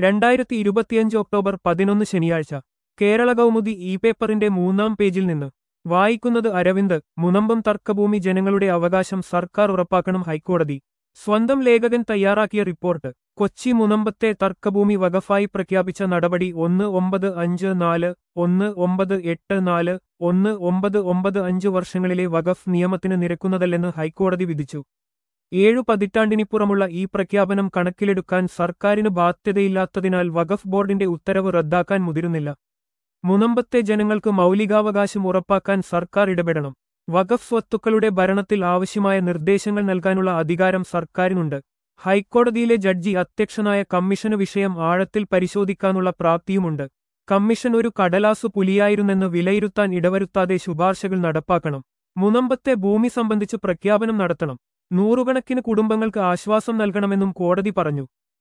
രണ്ടായിരത്തി ഇരുപത്തിയഞ്ച് ഒക്ടോബർ പതിനൊന്ന് ശനിയാഴ്ച കേരള കൗമുദി ഇ പേപ്പറിന്റെ മൂന്നാം പേജിൽ നിന്ന് വായിക്കുന്നത് അരവിന്ദ് മുനമ്പം തർക്കഭൂമി ജനങ്ങളുടെ അവകാശം സർക്കാർ ഉറപ്പാക്കണം ഹൈക്കോടതി സ്വന്തം ലേഖകൻ തയ്യാറാക്കിയ റിപ്പോർട്ട് കൊച്ചി മുനമ്പത്തെ തർക്കഭൂമി വകഫായി പ്രഖ്യാപിച്ച നടപടി ഒന്ന് ഒമ്പത് അഞ്ച് നാല് ഒന്ന് ഒമ്പത് എട്ട് നാല് ഒന്ന് ഒമ്പത് ഒമ്പത് അഞ്ച് വർഷങ്ങളിലെ വഖഫ് നിയമത്തിന് നിരക്കുന്നതല്ലെന്ന് ഹൈക്കോടതി വിധിച്ചു ഏഴു പതിറ്റാണ്ടിനിപ്പുറമുള്ള ഈ പ്രഖ്യാപനം കണക്കിലെടുക്കാൻ സർക്കാരിന് ബാധ്യതയില്ലാത്തതിനാൽ വഖഫ് ബോർഡിന്റെ ഉത്തരവ് റദ്ദാക്കാൻ മുതിരുന്നില്ല മുനമ്പത്തെ ജനങ്ങൾക്ക് മൗലികാവകാശം ഉറപ്പാക്കാൻ സർക്കാർ ഇടപെടണം വഖഫ് സ്വത്തുക്കളുടെ ഭരണത്തിൽ ആവശ്യമായ നിർദ്ദേശങ്ങൾ നൽകാനുള്ള അധികാരം സർക്കാരിനുണ്ട് ഹൈക്കോടതിയിലെ ജഡ്ജി അധ്യക്ഷനായ കമ്മീഷന് വിഷയം ആഴത്തിൽ പരിശോധിക്കാനുള്ള പ്രാപ്തിയുമുണ്ട് കമ്മീഷൻ ഒരു കടലാസു പുലിയായിരുന്നെന്ന് വിലയിരുത്താൻ ഇടവരുത്താതെ ശുപാർശകൾ നടപ്പാക്കണം മുനമ്പത്തെ ഭൂമി സംബന്ധിച്ച് പ്രഖ്യാപനം നടത്തണം നൂറുകണക്കിന് കുടുംബങ്ങൾക്ക് ആശ്വാസം നൽകണമെന്നും കോടതി പറഞ്ഞു